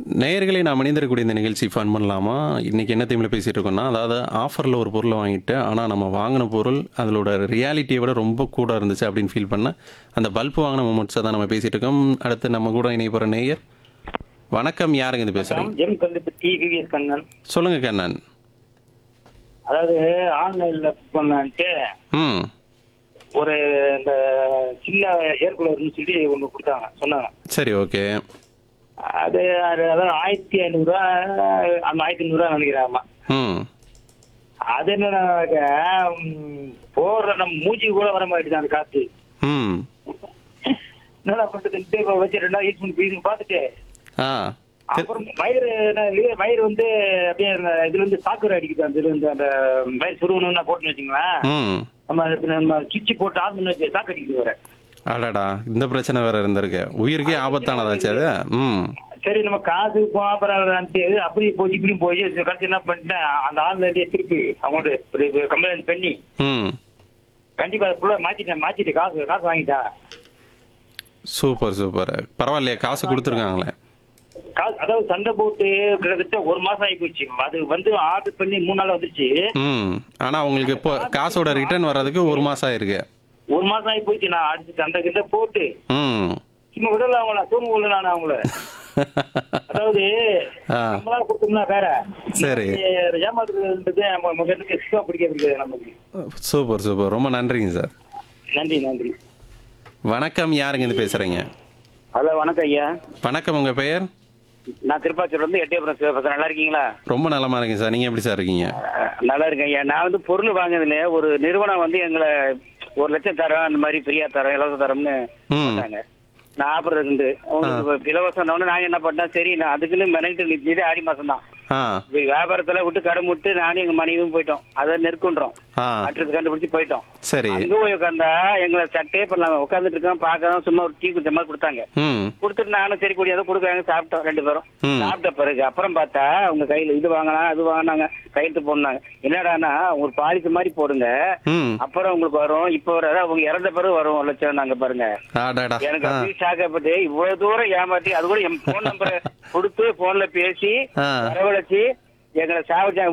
நேயர்களை நாம் இணைந்திருக்கக்கூடிய இந்த நிகழ்ச்சி ஃபன் பண்ணலாமா இன்றைக்கி என்ன தீமில் பேசிகிட்டு இருக்கோம்னா அதாவது ஆஃபரில் ஒரு பொருளை வாங்கிட்டு ஆனால் நம்ம வாங்கின பொருள் அதோட ரியாலிட்டியை விட ரொம்ப கூட இருந்துச்சு அப்படின்னு ஃபீல் பண்ண அந்த பல்ப் வாங்கின மூமெண்ட்ஸை தான் நம்ம பேசிகிட்டு இருக்கோம் அடுத்து நம்ம கூட இணைய போகிற நேயர் வணக்கம் யாருங்க இது பேசுகிறீங்க எம் கல்லுப்பட்டி விவிஎஸ் கண்ணன் சொல்லுங்கள் கண்ணன் அதாவது ஆன்லைன்ல புக் பண்ணான்ட்டு ம் ஒரு இந்த சின்ன ஏர் கூலர்னு சொல்லி ஒன்று கொடுத்தாங்க சொன்னாங்க சரி ஓகே அது அது அதாவது ஆயிரத்தி ஐநூறுரூவா அந்த ஆயிரத்தி ஐநூறுரூவா நினைக்கிறாமா ம் அது என்னன்னாக்க ம், போடுற நம்ம மூஞ்சி கூட வர மாட்டேங்குது அந்த காத்து ம் என்னடா பண்ணுறதுன்ட்டு இப்போ வச்சு ரெண்டாவது யூஸ் பண்ணி பீஸ் பார்த்துட்டு ஆ அப்புறம் வயிறு என்ன இல்லையே, வயிறு வந்து அப்படியே இந்த இதுல இருந்து சாக்குரை அடிக்குது அந்த இதுல இருந்து அந்த வயிறு சுருவணும்னா போட்டுன்னு வச்சுங்களேன் ம் நம்ம அதுக்கு நம்ம சுவிட்ச் போட்டு ஆன் பண்ணி வச்சு சாக்கு அடிக்குது வேற அடடா இந்த பிரச்சனை வேற இருந்திருக்கு உயிருக்கே ஆபத்தானதாச்சு அது ம் சரி நம்ம காசு போறான்ட்டு அப்படி போய் இப்படி போய் கடைசி என்ன பண்ணிட்டேன் அந்த ஆன்லைன்லயே திருப்பி அவங்கள்ட்ட ஒரு கம்ப்ளைண்ட் பண்ணி ம் கண்டிப்பா ஃபுல்லா மாத்திட்டேன் மாத்திட்டு காசு காசு வாங்கிட்டேன் சூப்பர் சூப்பர் பரவாயில்லையே காசு கொடுத்துருக்காங்களே காசு அதாவது சண்டை போட்டு கிட்டத்தட்ட ஒரு மாசம் ஆகி போச்சு அது வந்து ஆர்டர் பண்ணி மூணு நாள் வந்துருச்சு ம் ஆனால் உங்களுக்கு இப்போ காசோட ரிட்டர்ன் வர்றதுக்கு ஒரு மாதம் ஆயிருக்கு ஒரு மாசம் ஆகி போச்சு நான் அடிச்சு சண்டை கிட்ட போட்டு ம் சும்மா விடல அவங்கள தூங்க விடல நான் அவங்கள அதாவது ஆ நம்மளா கொடுத்தோம்னா வேற சரி. ஏமாத்துறதுன்றது நம்ம முகத்துக்கு எக்ஸ்ட்ரா பிடிக்கிறது நமக்கு சூப்பர் சூப்பர் ரொம்ப நன்றிங்க சார் நன்றி நன்றி வணக்கம் யாருங்க இது பேசுகிறீங்க ஹலோ வணக்கம் ஐயா வணக்கம் உங்கள் பெயர் நான் திருப்பாச்சூர்ல இருந்து எட்டயபுரம் சிவபாசன் நல்லா இருக்கீங்களா ரொம்ப நலமா இருக்கேன் சார் நீங்கள் எப்படி சார் இருக்கீங்க அஹ், நல்லா இருக்கேன் ஐயா நான் வந்து பொருள் வாங்குறதுல ஒரு நிறுவனம் வந்து எங்களை ஒரு லட்சம் தரோம் அந்த மாதிரி ஃப்ரீயா தரோம் இலவச தரோம்னு ம் சொன்னாங்க நான் ஆஃபர் இருந்து உங்களுக்கு இலவசம் நாங்க என்ன பண்ணேன் சரி நான் அதுக்குன்னு மெனக்கிட்டு நிறுத்திட்டு ஆடி மாசம் தான் ஆ வியாபாரத்துல விட்டு கடை விட்டு நானும் எங்க மனைவியும் போயிட்டோம் அதை நெருக்குன்றோம் ஆ மாற்றத்தை கண்டுபிடிச்சு போயிட்டோம் சரி அங்க போய் உட்காந்தா எங்களை சட்டே பண்ணலாம் உட்காந்துட்டு இருக்கோம் பார்க்கலாம் சும்மா ஒரு டீ குடிச்ச மாதிரி கொடுத்தாங்க ம் கொடுத்துட்டு நானும் சரி கூடியதை கொடுக்குறாங்க சாப்பிட்டோம் ரெண்டு பேரும் ம். சாப்பிட்ட பிறகு அப்புறம் பார்த்தா உங்க கையில இது வாங்கலாம் அது வாங்கினாங்க கையெழுத்து போடனாங்க என்னடான்னா ஒரு பாலிசி மாதிரி போடுங்க ம் அப்புறம் உங்களுக்கு வரும் இப்போ வர அதாவது அவங்க இறந்த பிறகு வரும் ஒரு லட்சம் நாங்க பாருங்க ஆடாடா எனக்கு ஆ அப்படியே ஷாக்கப்பட்டு இவ்வளவு தூரம் ஏமாத்தி அது கூட என் போன் நம்பரை கொடுத்து போன்ல பேசி ஆ வரவழைச்சு எங்களை சாவடிச்சாங்க